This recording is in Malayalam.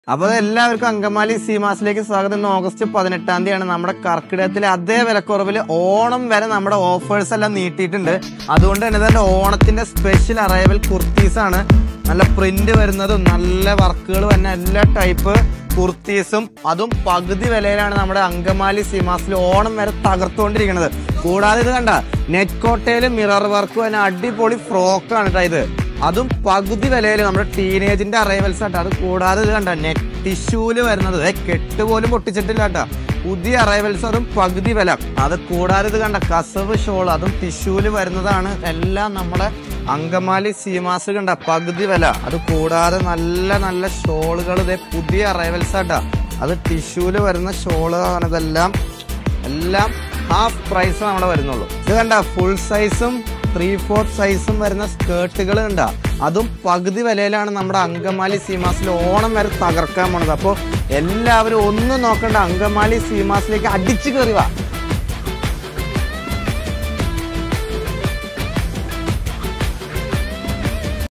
അപ്പൊ എല്ലാവർക്കും അങ്കമാലി സീമാസിലേക്ക് സ്വാഗതം ഇന്ന് ഓഗസ്റ്റ് പതിനെട്ടാം തീയതിയാണ് നമ്മുടെ കർക്കിടകത്തിലെ അതേ വിലക്കുറവിൽ ഓണം വരെ നമ്മുടെ ഓഫേഴ്സ് എല്ലാം നീട്ടിയിട്ടുണ്ട് അതുകൊണ്ട് തന്നെ തന്നെ ഓണത്തിന്റെ സ്പെഷ്യൽ അറൈവൽ കുർത്തീസ് ആണ് നല്ല പ്രിന്റ് വരുന്നതും നല്ല വർക്കുകൾ വരുന്ന എല്ലാ ടൈപ്പ് കുർത്തീസും അതും പകുതി വിലയിലാണ് നമ്മുടെ അങ്കമാലി സീമാസിൽ ഓണം വരെ തകർത്തുകൊണ്ടിരിക്കുന്നത് കൂടാതെ ഇത് കണ്ട നെറ്റ് കോട്ടയില് മിറർ വർക്ക് തന്നെ അടിപൊളി ഫ്രോക്കാണ് കേട്ടോ ഇത് അതും പകുതി വിലയിൽ നമ്മുടെ ടീനേജിന്റെ അറൈവൽസ് ആട്ടോ അത് കൂടാതെ ഇത് കണ്ട നെറ്റ് ടിഷ്യൂല് വരുന്നത് ദേ കെട്ട് പോലും പൊട്ടിച്ചിട്ടില്ല കേട്ടോ പുതിയ അറൈവൽസ് അതും പകുതി വില അത് കൂടാതെ ഇത് കണ്ട കസവ് ഷോൾ അതും ടിഷ്യൂല് വരുന്നതാണ് എല്ലാം നമ്മുടെ അങ്കമാലി സീമാസ് കണ്ട പകുതി വില അത് കൂടാതെ നല്ല നല്ല ഷോളുകൾ ഇതേ പുതിയ അറൈവൽസ് ആട്ടോ അത് ടിഷ്യൂല് വരുന്ന ഷോളാണ് ഇതെല്ലാം എല്ലാം ഹാഫ് പ്രൈസ് നമ്മളെ വരുന്നുള്ളൂ ഇത് കണ്ട ഫുൾ സൈസും ത്രീ ഫോർത്ത് സൈസും വരുന്ന സ്കേർട്ടുകൾ കണ്ട അതും പകുതി വിലയിലാണ് നമ്മുടെ അങ്കമാലി സീമാസിൽ ഓണം വരെ തകർക്കാൻ പോണത് അപ്പോൾ എല്ലാവരും ഒന്നും നോക്കണ്ട അങ്കമാലി സീമാസിലേക്ക് അടിച്ചു കയറി വാ